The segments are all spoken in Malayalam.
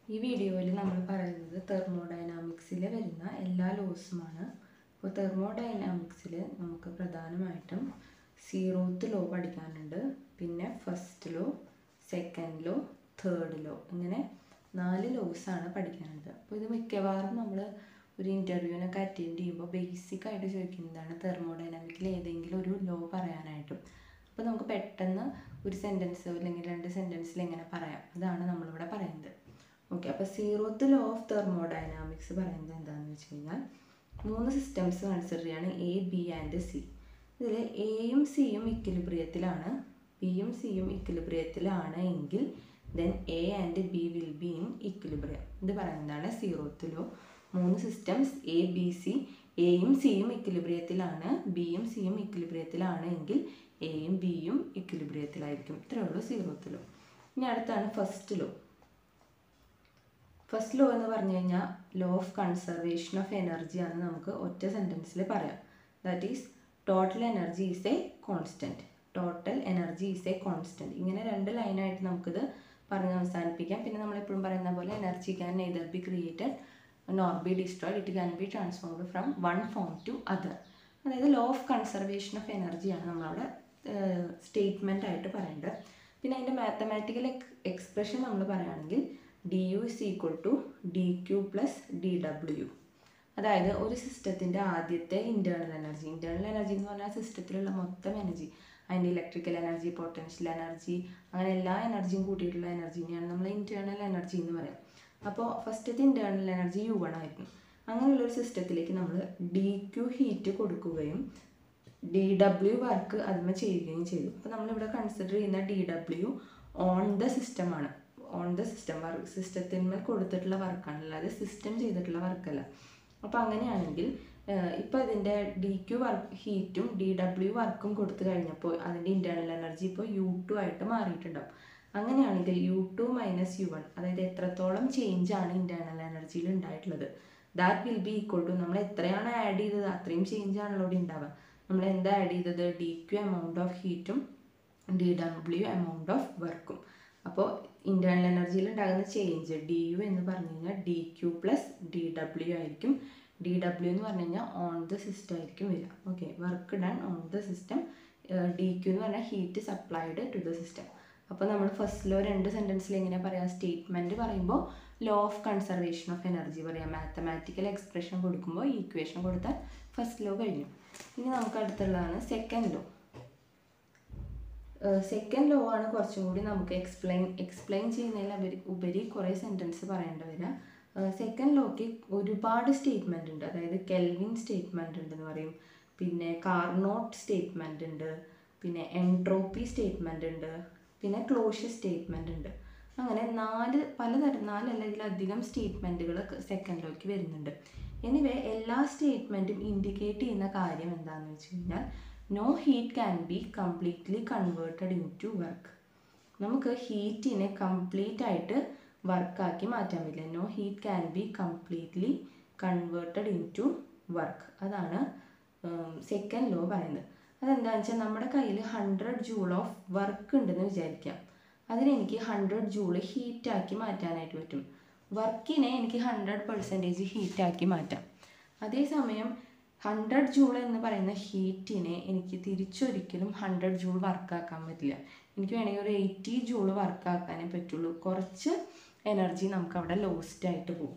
ഈ വീഡിയോയിൽ നമ്മൾ പറയുന്നത് തെർമോഡൈനാമിക്സിൽ വരുന്ന എല്ലാ ലോസുമാണ് അപ്പോൾ തെർമോഡൈനാമിക്സിൽ നമുക്ക് പ്രധാനമായിട്ടും സീറോത്ത് ലോ പഠിക്കാനുണ്ട് പിന്നെ first law second law third law ഇങ്ങനെ നാല് ലോസാണ് പഠിക്കാനുള്ളത് അപ്പോൾ ഇത് മിക്കവാറും നമ്മൾ ഒരു ഇൻ്റർവ്യൂവിനൊക്കെ അറ്റൻഡ് ചെയ്യുമ്പോൾ ബേസിക് ആയിട്ട് ചോദിക്കുന്നതാണ് തെർമോഡൈനാമിക്കിൽ ഏതെങ്കിലും ഒരു ലോ പറയാനായിട്ടും അപ്പോൾ നമുക്ക് പെട്ടെന്ന് ഒരു സെൻറ്റൻസ് അല്ലെങ്കിൽ രണ്ട് സെൻറ്റൻസിൽ എങ്ങനെ പറയാം അതാണ് നമ്മളിവിടെ പറയുന്നത് ഓക്കെ അപ്പോൾ സീറോത്ത് ലോ ഓഫ് തെർമോഡൈനാമിക്സ് പറയുന്നത് എന്താണെന്ന് വെച്ച് കഴിഞ്ഞാൽ മൂന്ന് സിസ്റ്റംസ് കൺസിഡർ ചെയ്യാണ് എ ബി ആൻഡ് സി ഇതിൽ എയും സിയും ഇക്വിലിബ്രിയത്തിലാണ് ബിയും സിയും ഇക്വിലിബ്രിയത്തിലാണ് എങ്കിൽ then A and B will be in equilibrium ഇത് പറയുന്നതാണ് സീറോത്ത് ലോ മൂന്ന് സിസ്റ്റംസ് എ ബി സി എയും സിയും ഇക്വിലിബ്രിയത്തിലാണ് ബിയും സിയും ഇക്വിലിബ്രിയത്തിലാണ് എങ്കിൽ എയും ബിയും ഇക്വിലിബ്രിയത്തിലായിരിക്കും ഇത്രയേ ഉള്ളൂ സീറോത്ത് ലോ ഇനി അടുത്താണ് ഫസ്റ്റ് ലോ ഫസ്റ്റ് ലോ എന്ന് പറഞ്ഞു കഴിഞ്ഞാൽ law of conservation of energy ആണ് നമുക്ക് ഒറ്റ സെൻറ്റൻസിൽ പറയാം that is total energy is a constant total energy is a constant ഇങ്ങനെ രണ്ട് ലൈനായിട്ട് നമുക്കിത് പറഞ്ഞ് അവസാനിപ്പിക്കാം പിന്നെ നമ്മളെപ്പോഴും പറയുന്ന പോലെ energy can neither be created nor be destroyed it can be transformed from one form to other അതായത് ലോ ഓഫ് കൺസർവേഷൻ ഓഫ് എനർജിയാണ് നമ്മളവിടെ സ്റ്റേറ്റ്മെൻ്റ് ആയിട്ട് പറയേണ്ടത് പിന്നെ അതിൻ്റെ മാത്തമാറ്റിക്കൽ എക്സ്പ്രഷൻ നമ്മൾ പറയുകയാണെങ്കിൽ D U is equal to D Q plus D W അതായത് ഒരു സിസ്റ്റത്തിൻ്റെ ആദ്യത്തെ ഇൻറ്റേർണൽ എനർജി ഇൻറ്റേർണൽ എനർജി എന്ന് പറഞ്ഞാൽ സിസ്റ്റത്തിലുള്ള മൊത്തം എനർജി അതിൻ്റെ ഇലക്ട്രിക്കൽ എനർജി പൊട്ടൻഷ്യൽ എനർജി അങ്ങനെ എല്ലാ എനർജിയും കൂട്ടിയിട്ടുള്ള എനർജീനെയാണ് നമ്മൾ ഇൻറ്റേർണൽ എനർജി എന്ന് പറയാം അപ്പോൾ ഫസ്റ്റത്തെ ഇൻറ്റേർണൽ എനർജി യു വൺ ആയിരുന്നു അങ്ങനെയുള്ള ഒരു സിസ്റ്റത്തിലേക്ക് നമ്മൾ ഡി ക്യു ഹീറ്റ് കൊടുക്കുകയും ഡി ഡബ്ല്യു വർക്ക് അതിന്മേൽ ചെയ്യുകയും ചെയ്തു അപ്പോൾ നമ്മളിവിടെ കൺസിഡർ ചെയ്യുന്ന ഡി ഡബ്ല്യു ഓൺ ദ സിസ്റ്റമാണ് ഓൺ ദ സിസ്റ്റം വർക്ക് സിസ്റ്റത്തിന്മേൽ കൊടുത്തിട്ടുള്ള വർക്കാണ് അല്ലാതെ സിസ്റ്റം ചെയ്തിട്ടുള്ള വർക്കല്ല അപ്പോൾ അങ്ങനെയാണെങ്കിൽ ഇപ്പോൾ ഇതിൻ്റെ ഡി ക്യു വർക്ക് ഹീറ്റും ഡി ഡബ്ല്യു വർക്കും കൊടുത്തു കഴിഞ്ഞപ്പോൾ അതിൻ്റെ ഇൻറ്റേർണൽ എനർജി ഇപ്പോൾ യു ടു ആയിട്ട് മാറിയിട്ടുണ്ടാവും അങ്ങനെയാണെങ്കിൽ U two minus U one അതായത് എത്രത്തോളം ചേഞ്ച് ആണ് ഇൻറ്റേർണൽ എനർജിയിൽ ഉണ്ടായിട്ടുള്ളത് that will be equal to നമ്മൾ എത്രയാണ് ആഡ് ചെയ്തത് അത്രയും ചേഞ്ച് ആണല്ലോ ഇവിടെ ഉണ്ടാവുക നമ്മൾ എന്താ ആഡ് ചെയ്തത് ഡി ക്യു എമൗണ്ട് ഓഫ് ഹീറ്റും ഡി ഡബ്ല്യു എമൗണ്ട് ഓഫ് വർക്കും അപ്പോൾ ഇൻറ്റേർണൽ എനർജിയിൽ ഉണ്ടാകുന്ന ചേഞ്ച് ഡി യു എന്ന് പറഞ്ഞു കഴിഞ്ഞാൽ D Q plus D W ആയിരിക്കും ഡി ഡബ്ല്യു എന്ന് പറഞ്ഞു കഴിഞ്ഞാൽ ഓൺ ദ സിസ്റ്റം ആയിരിക്കും വരിക okay work done on the system D Q എന്ന് പറഞ്ഞാൽ heat supplied to the system അപ്പോൾ നമ്മൾ ഫസ്റ്റിലോ രണ്ട് സെൻറ്റൻസിൽ എങ്ങനെ പറയാം സ്റ്റേറ്റ്മെൻറ്റ് പറയുമ്പോൾ law of conservation of energy പറയാം മാത്തമാറ്റിക്കൽ എക്സ്പ്രഷൻ കൊടുക്കുമ്പോൾ ഈക്വേഷൻ കൊടുത്താൽ ഫസ്റ്റ് ലോ കഴിഞ്ഞു ഇനി നമുക്ക് അടുത്തുള്ളതാണ് സെക്കൻഡ് ലോ സെക്കൻഡ് ലോ ആണ് കുറച്ചും കൂടി നമുക്ക് എക്സ്പ്ലെയിൻ എക്സ്പ്ലെയിൻ ചെയ്യുന്നതിൽ ഉപരി കുറേ സെൻറ്റൻസ് പറയേണ്ടി വരിക സെക്കൻഡ് ലോക്ക് ഒരുപാട് സ്റ്റേറ്റ്മെൻ്റ് ഉണ്ട് അതായത് കെൽവിൻ സ്റ്റേറ്റ്മെൻ്റ് ഉണ്ടെന്ന് പറയും പിന്നെ കാർനോട്ട് സ്റ്റേറ്റ്മെൻ്റ് ഉണ്ട് പിന്നെ എൻട്രോപ്പി സ്റ്റേറ്റ്മെൻ്റ് ഉണ്ട് പിന്നെ ക്ലോഷ്യർ സ്റ്റേറ്റ്മെൻ്റ് ഉണ്ട് അങ്ങനെ നാല് പലതരം നാലല്ല ഇതിലധികം സ്റ്റേറ്റ്മെൻറ്റുകൾ സെക്കൻഡ് ലോക്ക് വരുന്നുണ്ട് എനിവേ എല്ലാ സ്റ്റേറ്റ്മെൻറ്റും ഇൻഡിക്കേറ്റ് ചെയ്യുന്ന കാര്യം എന്താണെന്ന് വെച്ച് കഴിഞ്ഞാൽ no heat can be completely converted into work നമുക്ക് ഹീറ്റിനെ കംപ്ലീറ്റ് ആയിട്ട് വർക്കാക്കി മാറ്റാൻ പറ്റില്ല no heat can be completely converted into work അതാണ് സെക്കൻഡ് ലോ പറയുന്നത് അതെന്താണെന്ന് വെച്ചാൽ നമ്മുടെ കയ്യിൽ ഹൺഡ്രഡ് ജൂൾ ഓഫ് വർക്ക് ഉണ്ടെന്ന് വിചാരിക്കാം അതിനെനിക്ക് ഹൺഡ്രഡ് ജൂൾ ഹീറ്റാക്കി മാറ്റാനായിട്ട് പറ്റും വർക്കിനെ എനിക്ക് ഹൺഡ്രഡ് പെർസെൻറ്റേജ് ഹീറ്റാക്കി മാറ്റാം അതേസമയം ഹൺഡ്രഡ് ജൂൾ എന്ന് പറയുന്ന ഹീറ്റിനെ എനിക്ക് തിരിച്ചൊരിക്കലും ഹൺഡ്രഡ് ജൂൾ വർക്കാക്കാൻ പറ്റില്ല എനിക്ക് വേണമെങ്കിൽ ഒരു എയ്റ്റി ജൂൾ വർക്കാക്കാനേ പറ്റുള്ളൂ കുറച്ച് എനർജി നമുക്ക് അവിടെ ലോസ്റ്റ് ആയിട്ട് പോകും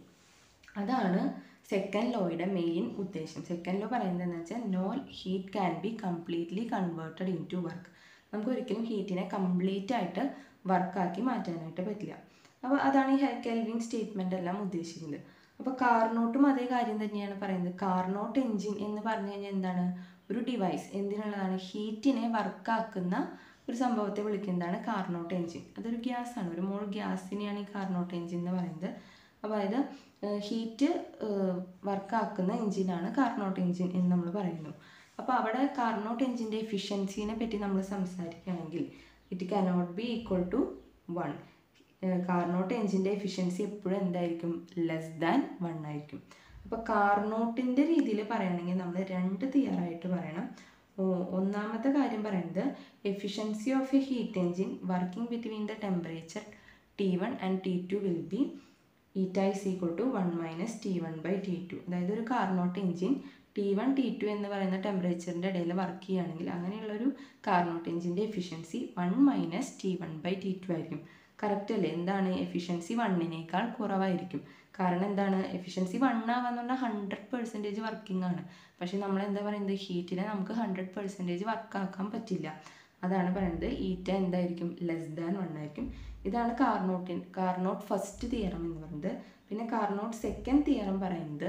അതാണ് സെക്കൻഡ് ലോയുടെ മെയിൻ ഉദ്ദേശം സെക്കൻഡ് ലോ പറയുന്നത് എന്താണെന്ന് വെച്ചാൽ no heat can be completely converted into work നമുക്ക് ഒരിക്കലും ഹീറ്റിനെ കംപ്ലീറ്റ് ആയിട്ട് വർക്കാക്കി മാറ്റാനായിട്ട് പറ്റില്ല അപ്പോൾ അതാണ് ഈ കെൽവിൻ സ്റ്റേറ്റ്മെൻ്റ് എല്ലാം ഉദ്ദേശിക്കുന്നത് അപ്പോൾ കാർനോട്ടും അതേ കാര്യം തന്നെയാണ് പറയുന്നത് കാർനോട്ട് എൻജിൻ എന്ന് പറഞ്ഞു കഴിഞ്ഞാൽ എന്താണ് ഒരു ഡിവൈസ് എന്തിനുള്ളതാണ് ഹീറ്റിനെ വർക്കാക്കുന്ന ഒരു സംഭവത്തെ വിളിക്കുന്നതാണ് കാർനോട്ട് എൻജിൻ അതൊരു ഗ്യാസാണ് ഒരു മോൾ ഗ്യാസിനെയാണ് ഈ കാർനോട്ട് എൻജിൻ എന്ന് പറയുന്നത് അപ്പോൾ അതായത് ഹീറ്റ് വർക്കാക്കുന്ന എൻജിനാണ് കാർനോട്ട് എൻജിൻ എന്ന് നമ്മൾ പറയുന്നു അപ്പോൾ അവിടെ കാർനോട്ട് എൻജിൻ്റെ എഫിഷ്യൻസിനെ പറ്റി നമ്മൾ സംസാരിക്കുകയാണെങ്കിൽ it cannot be equal to one Carnot എൻജിൻ്റെ എഫിഷ്യൻസി എപ്പോഴും എന്തായിരിക്കും ലെസ് ദാൻ വൺ ആയിരിക്കും അപ്പോൾ കാർനോട്ടിൻ്റെ രീതിയിൽ പറയുകയാണെങ്കിൽ നമ്മൾ രണ്ട് തിയറായിട്ട് പറയണം ഒന്നാമത്തെ കാര്യം പറയുന്നത് efficiency of a heat engine working between the temperature T one and T two will be eta is equal to one minus T one by T two അതായത് ഒരു Carnot engine T one T two എന്ന് പറയുന്ന ടെമ്പറേച്ചറിൻ്റെ ഇടയിൽ വർക്ക് ചെയ്യുകയാണെങ്കിൽ അങ്ങനെയുള്ളൊരു കാർനോട്ട് എഞ്ചിൻ്റെ efficiency one minus T one by T two ആയിരിക്കും കറക്റ്റ് അല്ലേ എന്താണ് എഫിഷ്യൻസി വണ്ണിനേക്കാൾ കുറവായിരിക്കും കാരണം എന്താണ് എഫിഷ്യൻസി വൺ ആവാന്ന് പറഞ്ഞാൽ ഹൺഡ്രഡ് പെർസെൻറ്റേജ് വർക്കിംഗ് ആണ് പക്ഷേ നമ്മൾ എന്താ പറയുന്നത് ഹീറ്റിനെ നമുക്ക് ഹൺഡ്രഡ് പെർസെൻറ്റേജ് വർക്കാക്കാൻ പറ്റില്ല അതാണ് പറയുന്നത് ഈറ്റ എന്തായിരിക്കും ലെസ് ദാൻ വൺ ആയിരിക്കും ഇതാണ് കാർനോട്ടിൻ കാർനോട്ട് ഫസ്റ്റ് തിയറം എന്ന് പറയുന്നത് പിന്നെ കാർനോട്ട് സെക്കൻഡ് തിയറം പറയുന്നത്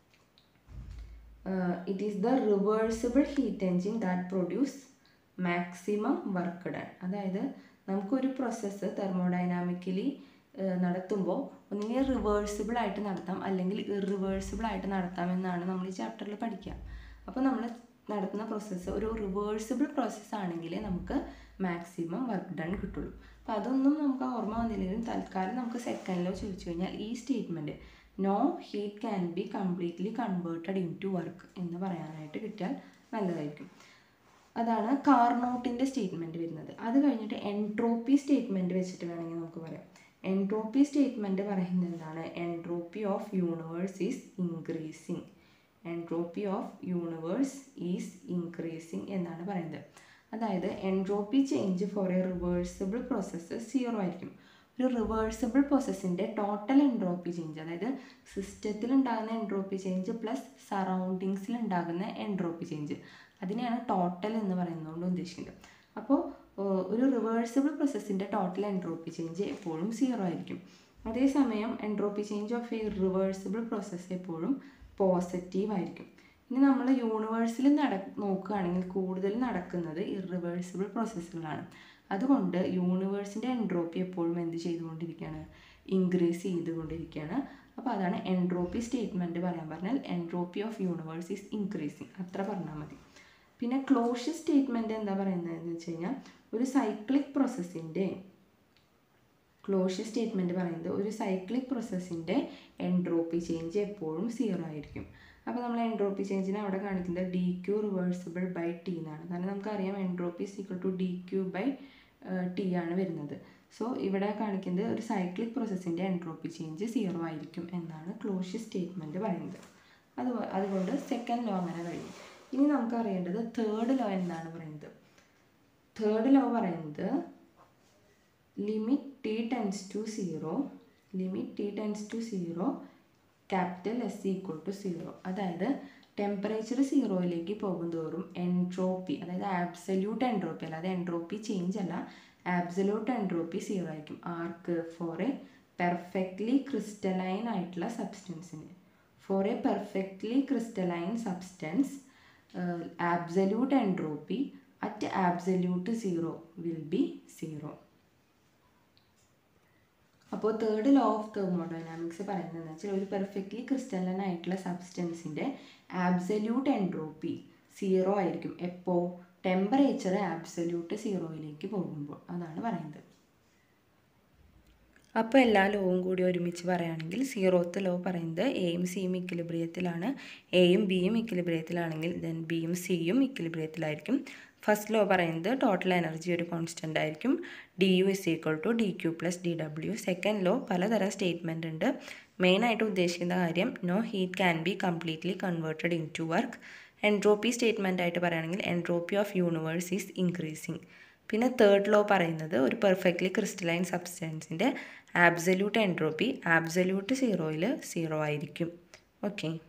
it is the reversible heat engine that produce maximum work done അതായത് നമുക്കൊരു പ്രോസസ്സ് തെർമോഡൈനാമിക്കലി നടത്തുമ്പോൾ ഒന്നുകിൽ റിവേഴ്സിബിൾ ആയിട്ട് നടത്താം അല്ലെങ്കിൽ ഇറിവേഴ്സിബിൾ ആയിട്ട് നടത്താം എന്നാണ് നമ്മൾ ഈ ചാപ്റ്ററിൽ പഠിക്കുക അപ്പോൾ നമ്മൾ നടത്തുന്ന പ്രോസസ്സ് ഒരു റിവേഴ്സിബിൾ പ്രോസസ്സ് ആണെങ്കിൽ നമുക്ക് മാക്സിമം വർക്ക് ഡൺ കിട്ടുള്ളൂ അപ്പോൾ അതൊന്നും നമുക്ക് ഓർമ്മ വന്നില്ലെങ്കിലും തൽക്കാലം നമുക്ക് സെക്കൻഡിലോ ചോദിച്ചു കഴിഞ്ഞാൽ ഈ statement no heat can be completely converted into work എന്ന് പറയാനായിട്ട് കിട്ടിയാൽ നല്ലതായിരിക്കും അതാണ് കാർനോട്ടിൻ്റെ സ്റ്റേറ്റ്മെൻറ്റ് വരുന്നത് അത് കഴിഞ്ഞിട്ട് എൻട്രോപ്പി സ്റ്റേറ്റ്മെൻറ്റ് വെച്ചിട്ട് വേണമെങ്കിൽ നമുക്ക് പറയാം എൻട്രോപ്പി സ്റ്റേറ്റ്മെൻറ്റ് പറയുന്നത് എന്താണ് entropy of universe is increasing entropy of universe is increasing എന്നാണ് പറയുന്നത് അതായത് entropy change for a reversible process zero ആയിരിക്കും ഒരു റിവേഴ്സിബിൾ പ്രോസസ്സിൻ്റെ ടോട്ടൽ എൻട്രോപ്പി ചേഞ്ച് അതായത് സിസ്റ്റത്തിൽ ഉണ്ടാകുന്ന എൻട്രോപ്പി ചേഞ്ച് പ്ലസ് സറൗണ്ടിങ്സിൽ ഉണ്ടാകുന്ന എൻട്രോപ്പി ചേഞ്ച് അതിനെയാണ് ടോട്ടൽ എന്ന് പറയുന്നതുകൊണ്ട് ഉദ്ദേശിക്കുന്നത് അപ്പോൾ ഒരു റിവേഴ്സിബിൾ പ്രോസസ്സിൻ്റെ ടോട്ടൽ എൻട്രോപ്പി ചേഞ്ച് എപ്പോഴും സീറോ ആയിരിക്കും അതേസമയം entropy change of a reversible process എപ്പോഴും പോസിറ്റീവ് ആയിരിക്കും ഇനി നമ്മൾ യൂണിവേഴ്സിൽ നട നോക്കുകയാണെങ്കിൽ കൂടുതൽ നടക്കുന്നത് ഇറിവേഴ്സിബിൾ പ്രോസസ്സുകളാണ് അതുകൊണ്ട് യൂണിവേഴ്സിൻ്റെ എൻട്രോപ്പി എപ്പോഴും എന്ത് ചെയ്തുകൊണ്ടിരിക്കുകയാണ് ഇൻക്രീസ് ചെയ്തുകൊണ്ടിരിക്കുകയാണ് അപ്പോൾ അതാണ് എൻട്രോപ്പി സ്റ്റേറ്റ്മെൻറ്റ് പറയാൻ പറഞ്ഞാൽ entropy of universe is increasing അത്ര പറഞ്ഞാൽ മതി പിന്നെ ക്ലോഷ് സ്റ്റേറ്റ്മെൻറ്റ് എന്താ പറയുന്നതെന്ന് വെച്ച് കഴിഞ്ഞാൽ ഒരു സൈക്ലിക് പ്രോസസ്സിൻ്റെ ക്ലോഷ് സ്റ്റേറ്റ്മെൻറ്റ് പറയുന്നത് ഒരു സൈക്ലിക് പ്രോസസ്സിൻ്റെ എൻട്രോപ്പി ചേഞ്ച് എപ്പോഴും സീറോ ആയിരിക്കും അപ്പോൾ നമ്മൾ എൻട്രോപ്പി ചേഞ്ചിനെ അവിടെ കാണിക്കുന്നത് D Q reversible by T എന്നാണ് കാരണം നമുക്കറിയാം entropy equal to D Q by T ആണ് വരുന്നത് സോ ഇവിടെ കാണിക്കുന്നത് ഒരു സൈക്ലിക് പ്രോസസ്സിൻ്റെ എൻട്രോപ്പി ചേഞ്ച് സീറോ ആയിരിക്കും എന്നാണ് ക്ലോഷ് സ്റ്റേറ്റ്മെൻറ്റ് പറയുന്നത് അത് അതുകൊണ്ട് സെക്കൻഡ് ലോ അങ്ങനെ കഴിയും ഇനി നമുക്ക് അറിയേണ്ടത് തേർഡ് ലോ എന്താണ് പറയുന്നത് തേർഡ് ലോ പറയുന്നത് limit T tends to zero limit T tends to zero capital S equal to zero അതായത് ടെമ്പറേച്ചർ സീറോയിലേക്ക് പോകുന്തോറും എൻട്രോപ്പി അതായത് ആബ്സല്യൂട്ട് എൻട്രോപ്പി അല്ലാതെ എൻട്രോപ്പി ചേഞ്ച് അല്ല ആബ്സല്യൂട്ട് എൻട്രോപ്പി സീറോ ആയിരിക്കും ആർക്ക് ഫോർ എ പെർഫെക്റ്റ്ലി ക്രിസ്റ്റലൈൻ ആയിട്ടുള്ള സബ്സ്റ്റൻസിന് for a perfectly crystalline substance absolute entropy at absolute zero will be zero അപ്പോൾ തേർഡ് ലോ ഓഫ് തെർമോഡൈനാമിക്സ് പറയുന്നതെന്ന് വെച്ചാൽ ഒരു പെർഫെക്റ്റ്ലി ക്രിസ്റ്റലൻ ആയിട്ടുള്ള സബ്സ്റ്റൻസിൻ്റെ ആബ്സല്യൂട്ട് എൻട്രോപ്പി സീറോ ആയിരിക്കും എപ്പോൾ ടെമ്പറേച്ചർ ആബ്സല്യൂട്ട് സീറോയിലേക്ക് പോകുമ്പോൾ അതാണ് പറയുന്നത് അപ്പോൾ എല്ലാ ലോവും കൂടി ഒരുമിച്ച് പറയുകയാണെങ്കിൽ സീറോത്ത് ലോ പറയുന്നത് എയും സിയും ഇക്വിലിബ്രിയത്തിലാണ് എയും ബിയും ഇക്വിലിബ്രിയത്തിലാണെങ്കിൽ ദെൻ ബിയും സിയും ഇക്വിലിബ്രിയത്തിലായിരിക്കും ഫസ്റ്റ് ലോ പറയുന്നത് ടോട്ടൽ എനർജി ഒരു കോൺസ്റ്റൻ്റ് ആയിരിക്കും D U is equal to D Q plus D W second law പലതരം സ്റ്റേറ്റ്മെൻ്റ് ഉണ്ട് മെയിനായിട്ട് ഉദ്ദേശിക്കുന്ന കാര്യം no heat can be completely converted into work entropy statement ആയിട്ട് പറയുകയാണെങ്കിൽ entropy of universe is increasing പിന്നെ തേർഡ് ലോ പറയുന്നത് ഒരു പെർഫെക്റ്റ്ലി ക്രിസ്റ്റലൈൻ സബ്സ്റ്റൻസിൻ്റെ ആബ്സല്യൂട്ട് എൻട്രോപ്പി ആബ്സല്യൂട്ട് സീറോയിൽ സീറോ ആയിരിക്കും ഓക്കെ